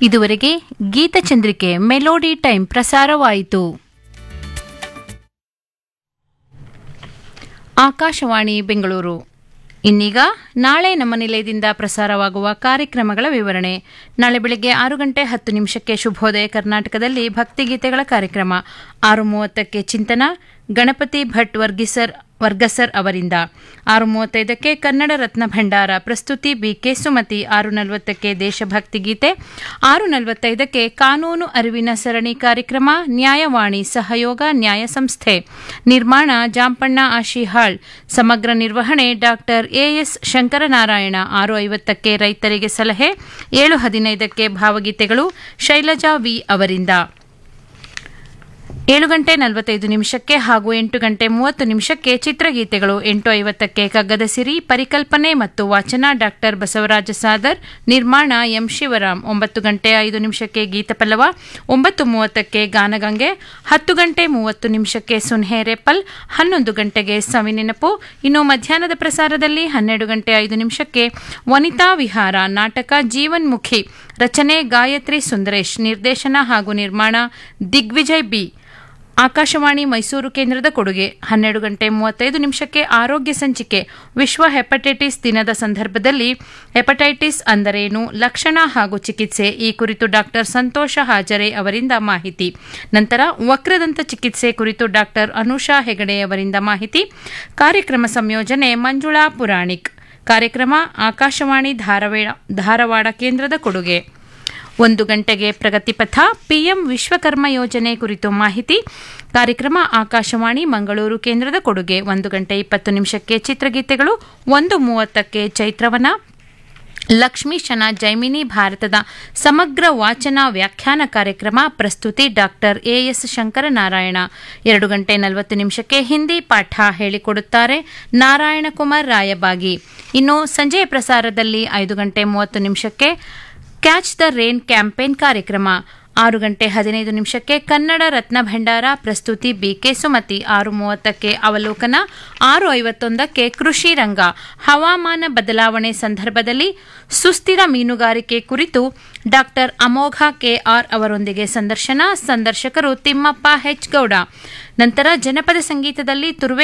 ಇದುವರೆಗೆ ಗೀತಚಂದ್ರಿಕೆ melody time ಪ್ರಸಾರವಾಯಿತು ಆಕಾಶವಾಣಿ ಬೆಂಗಳೂರು ಇನ್ನೀಗ ನಾಳೆ ನಮ್ಮ ನಿಲಯದಿಂದ ಪ್ರಸಾರವಾಗುವ ಕಾರ್ಯಕ್ರಮಗಳ ವಿವರಣೆ ನಾಳೆ ಬೆಳಗ್ಗೆ ಆರು ಗಂಟೆ ಹತ್ತು ನಿಮಿಷಕ್ಕೆ ಶುಭೋದಯ ಕರ್ನಾಟಕದಲ್ಲಿ ಭಕ್ತಿಗೀತೆಗಳ ಕಾರ್ಯಕ್ರಮ ಆರು ಮೂವತ್ತಕ್ಕೆ ಚಿಂತನ ಗಣಪತಿ ಭಟ್ ವರ್ಗಿಸರ್ ವರ್ಗಸರ್ ಅವರಿಂದ ಆರು ಮೂವತ್ತೈದಕ್ಕೆ ಕನ್ನಡ ರತ್ನ ಭಂಡಾರ ಪ್ರಸ್ತುತಿ ಬಿಕೆ ಸುಮತಿ ಆರು ನಲವತ್ತಕ್ಕೆ ದೇಶಭಕ್ತಿ ಗೀತೆ ಆರು ನಲವತ್ತೈದಕ್ಕೆ ಕಾನೂನು ಅರಿವಿನ ಸರಣಿ ಕಾರ್ಯಕ್ರಮ ನ್ಯಾಯವಾಣಿ ಸಹಯೋಗ ನ್ಯಾಯ ಸಂಸ್ಥೆ ನಿರ್ಮಾಣ ಜಾಂಪಣ್ಣ ಆಶಿಹಾಳ್ ಸಮಗ್ರ ನಿರ್ವಹಣೆ ಡಾಕ್ಟರ್ ಎಎಸ್ ಶಂಕರನಾರಾಯಣ ಆರು ಐವತ್ತಕ್ಕೆ ರೈತರಿಗೆ ಸಲಹೆ ಏಳು ಹದಿನೈದಕ್ಕೆ ಭಾವಗೀತೆಗಳು ಶೈಲಜಾ ವಿ ಅವರಿಂದ ಏಳು ಗಂಟೆ ನಲವತ್ತೈದು ನಿಮಿಷಕ್ಕೆ ಹಾಗೂ ಎಂಟು ಗಂಟೆ ಮೂವತ್ತು ನಿಮಿಷಕ್ಕೆ ಚಿತ್ರಗೀತೆಗಳು ಎಂಟು ಐವತ್ತಕ್ಕೆ ಕಗ್ಗದ ಸಿರಿ ಪರಿಕಲ್ಪನೆ ಮತ್ತು ವಾಚನ ಡಾಕ್ಟರ್ ಬಸವರಾಜ ಸಾದರ್ ನಿರ್ಮಾಣ ಎಂ ಶಿವರಾಮ್ ಒಂಬತ್ತು ಗಂಟೆ ಐದು ನಿಮಿಷಕ್ಕೆ ಗೀತಪಲ್ಲವ ಒಂಬತ್ತು ಮೂವತ್ತಕ್ಕೆ ಗಾನಗಂಗೆ ಹತ್ತು ಗಂಟೆ ಮೂವತ್ತು ನಿಮಿಷಕ್ಕೆ ಸುನ್ಹೇರೆಪ್ಪಲ್ ಹನ್ನೊಂದು ಗಂಟೆಗೆ ಸವಿನೆನಪು ಇನ್ನು ಮಧ್ಯಾಹ್ನದ ಪ್ರಸಾರದಲ್ಲಿ ಹನ್ನೆರಡು ಗಂಟೆ ಐದು ನಿಮಿಷಕ್ಕೆ ವನಿತಾ ವಿಹಾರ ನಾಟಕ ಜೀವನ್ಮುಖಿ ರಚನೆ ಗಾಯತ್ರಿ ಸುಂದರೇಶ್ ನಿರ್ದೇಶನ ಹಾಗೂ ನಿರ್ಮಾಣ ದಿಗ್ವಿಜಯ್ ಬಿ ಆಕಾಶವಾಣಿ ಮೈಸೂರು ಕೇಂದ್ರದ ಕೊಡುಗೆ ಹನ್ನೆರಡು ಗಂಟೆ ಮೂವತ್ತೈದು ನಿಮಿಷಕ್ಕೆ ಆರೋಗ್ಯ ಸಂಚಿಕೆ ವಿಶ್ವ ಹೆಪಟೈಟಿಸ್ ದಿನದ ಸಂದರ್ಭದಲ್ಲಿ ಹೆಪಟೈಟಿಸ್ ಅಂದರೇನು ಲಕ್ಷಣ ಹಾಗೂ ಚಿಕಿತ್ಸೆ ಈ ಕುರಿತು ಡಾಕ್ಟರ್ ಸಂತೋಷ ಹಾಜರೆ ಅವರಿಂದ ಮಾಹಿತಿ ನಂತರ ವಕ್ರದಂತ ಚಿಕಿತ್ಸೆ ಕುರಿತು ಡಾಕ್ಟರ್ ಅನುಷಾ ಹೆಗಡೆ ಅವರಿಂದ ಮಾಹಿತಿ ಕಾರ್ಯಕ್ರಮ ಸಂಯೋಜನೆ ಮಂಜುಳಾ ಪುರಾಣಿಕ್ ಕಾರ್ಯಕ್ರಮ ಆಕಾಶವಾಣಿ ಧಾರವಾಡ ಧಾರವಾಡ ಕೇಂದ್ರದ ಕೊಡುಗೆ ಒಂದು ಗಂಟೆಗೆ ಪ್ರಗತಿಪಥ ಪಿಎಂ ವಿಶ್ವಕರ್ಮ ಯೋಜನೆ ಕುರಿತು ಮಾಹಿತಿ ಕಾರ್ಯಕ್ರಮ ಆಕಾಶವಾಣಿ ಮಂಗಳೂರು ಕೇಂದ್ರದ ಕೊಡುಗೆ ಒಂದು ಗಂಟೆ ಇಪ್ಪತ್ತು ನಿಮಿಷಕ್ಕೆ ಚಿತ್ರಗೀತೆಗಳು ಒಂದು ಮೂವತ್ತಕ್ಕೆ ಚೈತ್ರವನ ಲಕ್ಷ್ಮೀಶನ ಜೈಮಿನಿ ಭಾರತದ ಸಮಗ್ರ ವಾಚನ ವ್ಯಾಖ್ಯಾನ ಕಾರ್ಯಕ್ರಮ ಪ್ರಸ್ತುತಿ ಡಾಕ್ಟರ್ ಎಎಸ್ ಶಂಕರನಾರಾಯಣ ಎರಡು ಗಂಟೆ ನಲವತ್ತು ನಿಮಿಷಕ್ಕೆ ಹಿಂದಿ ಪಾಠ ಹೇಳಿಕೊಡುತ್ತಾರೆ ನಾರಾಯಣಕುಮಾರ್ ರಾಯಬಾಗಿ ಇನ್ನು ಸಂಜೆಯ ಪ್ರಸಾರದಲ್ಲಿ ಐದು ಗಂಟೆ ಮೂವತ್ತು ನಿಮಿಷಕ್ಕೆ ಕ್ಯಾಚ್ ದ ರೇನ್ ಕ್ಯಾಂಪೇನ್ ಕಾರ್ಯಕ್ರಮ ಆರು ಗಂಟೆ ಹದಿನೈದು ನಿಮಿಷಕ್ಕೆ ಕನ್ನಡ ರತ್ನ ಭಂಡಾರ ಪ್ರಸ್ತುತಿ ಬಿಕೆ ಸುಮತಿ ಆರು ಮೂವತ್ತಕ್ಕೆ ಅವಲೋಕನ ಆರು ಐವತ್ತೊಂದಕ್ಕೆ ಕೃಷಿ ರಂಗ ಹವಾಮಾನ ಬದಲಾವಣೆ ಸಂದರ್ಭದಲ್ಲಿ ಸುಸ್ಥಿರ ಮೀನುಗಾರಿಕೆ ಕುರಿತು ಡಾಕ್ಟರ್ ಅಮೋಘ ಕೆಆರ್ ಅವರೊಂದಿಗೆ ಸಂದರ್ಶನ ಸಂದರ್ಶಕರು ತಿಮ್ಮಪ್ಪ ಹೆಚ್ ಗೌಡ ನಂತರ ಜನಪದ ಸಂಗೀತದಲ್ಲಿ ತುರುವೆ